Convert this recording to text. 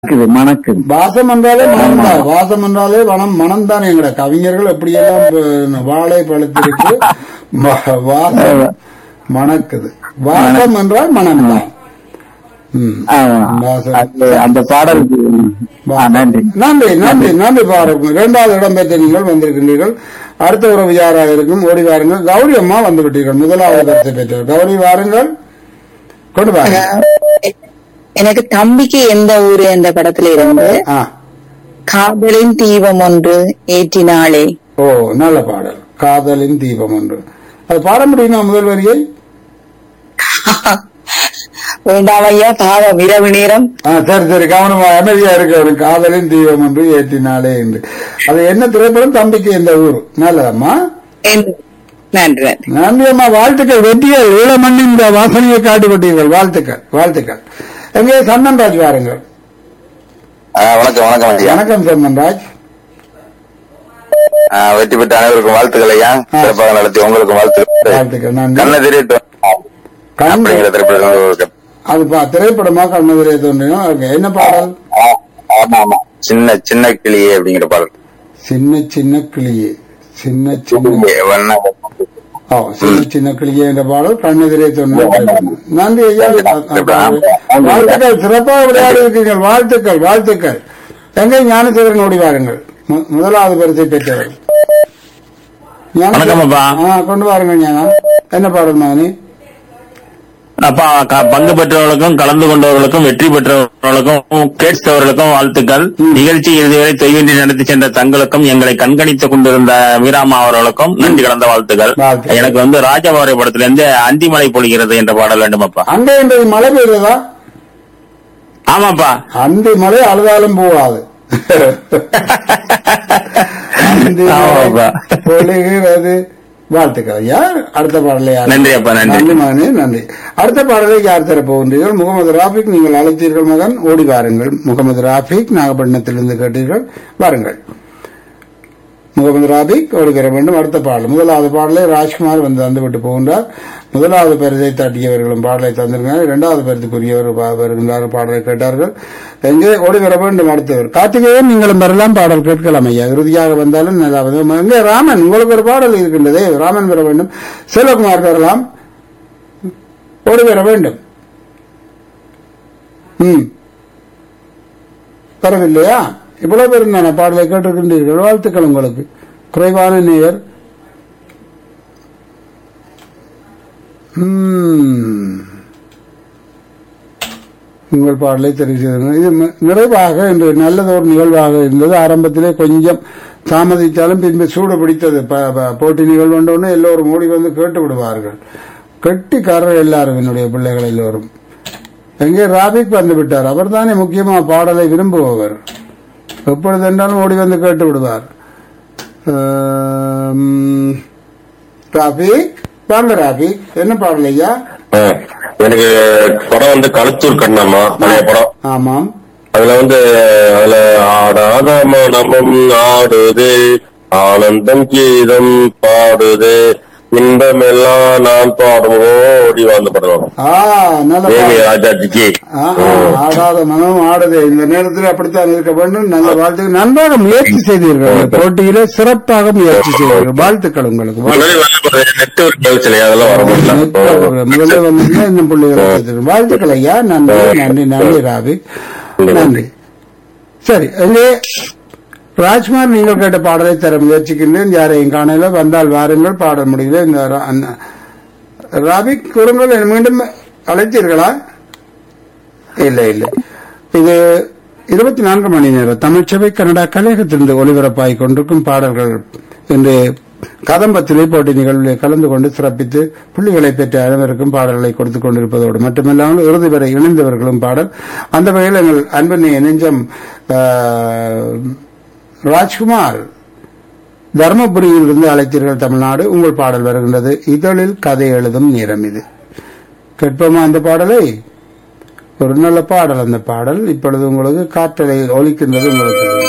மணக்குது மணக்குது வாசம் என்றாலே மனம் தான் வாசம் என்றாலே வனம் மனம் தான் எங்கட கவிஞர்கள் எப்படியெல்லாம் ப- வாழை பழுத்திருக்கு வா- வாசம் மணக்குது வாசம் என்றால் மனம் தான் ம். ஆமா. வாசம். அது- அந்த பாடலுக்கு ஆ, நன்றி நன்றி நன்றி நன்றி பாருங்க இரண்டாவது இடம் பெற்ற நீங்கள் வந்திருக்கின்றீர்கள் அடுத்த உறவு யாராக இருக்கும் ஓடி வாருங்கள் கௌரி அம்மா வந்து விட்டீர்கள் முதலாவது இடத்தை பெற்றவர் கௌரி வாருங்கள் கொண்டு வாருங்க எனக்கு தம்பிக்கு எந்த ஊரு என்ற படத்துல இருந்து ஆ காதலின் தீபம் ஒன்று ஏற்றினாளே ஓ நல்ல பாடல் காதலின் தீபம் ஒன்று அது பாட முடியுமா முதல் வரியை வேண்டாம் ஐயா பாவம் இரவு நேரம் ஆ சரி சரி கவனமா அமைதியா இருக்க ஒரு காதலின் தீபம் ஒன்று ஏற்றினாலே என்று அது என்ன திரைப்படம் தம்பிக்கு எந்த ஊர் நல்லதம்மா என்று- நன்றி நன்றி நன்றி அம்மா வாழ்த்துக்கள் வெற்றிகள் ஈழமண்ணின் இந்த வாசனையை காட்டிவிட்டீர்கள் வாழ்த்துக்கள் வாழ்த்துக்கள் எங்கே சந்தன்ராஜ் வாருங்கள் ஆ, வணக்கம் வணக்கம் ஐயா வணக்கம் சந்தன்ராஜ் ஆ, வெற்றி பெற்ற அனைவருக்கும் வாழ்த்துக்கள் ஐயா சிறப்பாக நடத்தி உங்களுக்கும் வாழ்த்துக்கள் வாழ்த்துக்கள் நன்றி கண்ண தெரியட்டும் கண் அப்படிங்கிற திரைப்படம் அது பா- திரைப்படமா கண்ணதிரே தோன்றினோம் ஓகே. என்ன பாடல் ஆமா ஆமா சின்ன சின்ன கிளியே அப்படிங்கிற பாடல் சின்ன சின்ன கிளியே சின்ன சின்ன கிளியே, வண்ண ஓ சின்ன சின்ன கிளியே என்ற பாடல் கண்ணெதிரே சொன்ன நன்றி ஐயா வாழ்த்துக்கள் சிறப்பாக விளையாடி இருக்கீர்கள் வாழ்த்துக்கள் வாழ்த்துக்கள் எங்கே ஞானசேகரன் ஓடி வாருங்கள் மு- முதலாவது பரிசை பெற்றவர் ஞானசேகரன். வணக்கம் அப்பா. ஆ, கொண்டு வாருங்கள் ஞானா என்ன பாடல் மகனே அப்பா க- பங்கு பெற்றவர்களுக்கும் கலந்து கொண்டவர்களுக்கும் வெற்றி பெற்றவர்களுக்கும் கேட்பவர்களுக்கும் வாழ்த்துக்கள் நிகழ்ச்சி இறுதிவரை தொய்வின்றி நடத்தி சென்ற தங்களுக்கும் எங்களை கண்காணித்துக் கொண்டிருந்த வீராமா அவர்களுக்கும் நன்றி கலந்த வாழ்த்துக்கள் வாழ்த்துக்கள். எனக்கு வந்து ராஜபாறை படத்திலிருந்து அந்திமலை பொழிகிறது என்ற பாடல் வேண்டும் அப்பா அங்கே இன்றைக்கு மழை பெய்யுதா ஆமாப்பா அந்தி மழை அழுதாலும் போகாது அந்தி மழை ஆமாப்பா. பொழிகிறது வாழ்த்துக்கள் யார் அடுத்த பாடலை யார் நன்றி அப்பா, நன்றி. நன்றி மகனே நன்றி அடுத்த பாடலை யார் தர போகின்றீர்கள் முகமது ராஃபிக் நீங்கள் அழைத்தீர்கள் மகன் ஓடி வாருங்கள் முகமது ராஃபிக் நாகப்பட்டினத்திலிருந்து கேட்டீர்கள் வாருங்கள் முகமது ராபிக் ஓடி வர வேண்டும் அடுத்த பாடல் முதலாவது பாடலை ராஜ்குமார் வந்து தந்துவிட்டு போகின்றார் முதலாவது பரிசை தட்டியவர்களும் பாடலை தந்திருக்கிறார் இரண்டாவது பரிசுக்குரியவர் பா- வருகின்றார் பாடலை கேட்டார்கள் எங்கே ஓடி வர வேண்டும் அடுத்தவர் கார்த்திகேயன் நீங்களும் வரலாம் பாடல் கேட்கலாம் ஐயா இறுதியாக வந்தாலும் நல்லா வந்து எங்கே ராமன் உங்களுக்கு ஒரு பாடல் இருக்கின்றதே ராமன் வர வேண்டும் செல்வகுமார் வரலாம் ஓடி வர வேண்டும் ம் வரவில்லையா இவ்வளவு பேர் நான் பாடலை கேட்டிருக்கின்றீர்கள் வாழ்த்துக்கள் உங்களுக்கு குறைவான நேயர் ம். உங்கள் பாடலை தெரிவு செய்தனர் இது நி- நிறைவாக இன்று நல்லதொரு நிகழ்வாக இருந்தது ஆரம்பத்திலே கொஞ்சம் தாமதித்தாலும் பின்பு சூடு பிடித்தது ப- ப- போட்டி நிகழ்வு வந்தவுடனே எல்லோரும் ஓடி வந்து கேட்டு விடுவார்கள் கெட்டிக்காரர் எல்லாரும் என்னுடைய பிள்ளைகள் எல்லோரும் எங்கே ராபிக் வந்து விட்டார் அவர் தானே முக்கியமா பாடலை விரும்புபவர் எப்பொழுது என்றாலும் ஓடி வந்து கேட்டு விடுவார் ஆம், ராபிக் வாங்க ராபிக் என்ன பாடல் ஐயா ஆ, எனக்கு படம் வந்து களுத்தூர் கண்ணம்மா பழைய படம் ஆமாம் அதுல வந்து அதுல ஆடாத மனமும் ஆடுது ஆனந்தம் கீதம் பாடுது இன்பமெல்லாம் நான் பாடுவோம் ஓடி வாழ்ந்த படம் ஆ நல்ல தேவி பாடல். ராஜாஜிக்கு ஆ, ஆ, ஆடாத மனம் ஆடுது இந்த நேரத்தில் அப்படித்தான் இருக்க வேண்டும் நல்ல வாழ்த்து நன்றாக முயற்சி செய்தீர்கள் இந்த போட்டியிலே சிறப்பாக முயற்சி செய்தீர்கள் வாழ்த்துக்கள் உங்களுக்கு வாழ்த்து- நெட்வொர்க் கேள்வி அதெல்லாம் வர முடியல முதல்ல வந்து இன்னும் பிள்ளைகளை சேர்த்துக்கணும். வாழ்த்துக்கள் ஐயா நன்றி நன்றி நன்றி ராவி நன்றி சரி இங்கே ராஜ்குமார் நீங்கள் கேட்ட பாடலை தர முயற்சிக்கின்றேன் யாரையும் காணல வந்தால் வாருங்கள் பாட முடியல இந்த ரா- அண்ணா- ராபிக் கூறுங்கள் என்னை மீண்டும் அழைத்தீர்களா இல்லை இல்லை இது இருபத்தி நான்கு மணி நேரம் தமிழ்ச்சபை கனடா கலையகத்திலிருந்து ஒளிபரப்பாகிக் கொண்டிருக்கும் பாடல்கள் என்று கதம்பத்திலே போட்டி நிகழ்வில் கலந்து கொண்டு சிறப்பித்து புள்ளிகளை பெற்ற அனைவருக்கும் பாடல்களை கொடுத்துக் கொண்டிருப்பதோடு மட்டுமில்லாமல் இறுதி வரை இணைந்தவர்களும் பாடல் அந்த வகையில் எங்கள் அன்பனை நெஞ்சம் ஆ, ராஜ்குமார் தர்மபுரியில் இருந்து அழைத்தீர்கள் தமிழ்நாடு உங்கள் பாடல் வருகின்றது இதழில் கதை எழுதும் நேரம் இது கேட்போமா அந்த பாடலை ஒரு நல்ல பாடல் அந்த பாடல் இப்பொழுது உங்களுக்கு காற்றலை ஒலிக்கின்றது உங்களுக்கு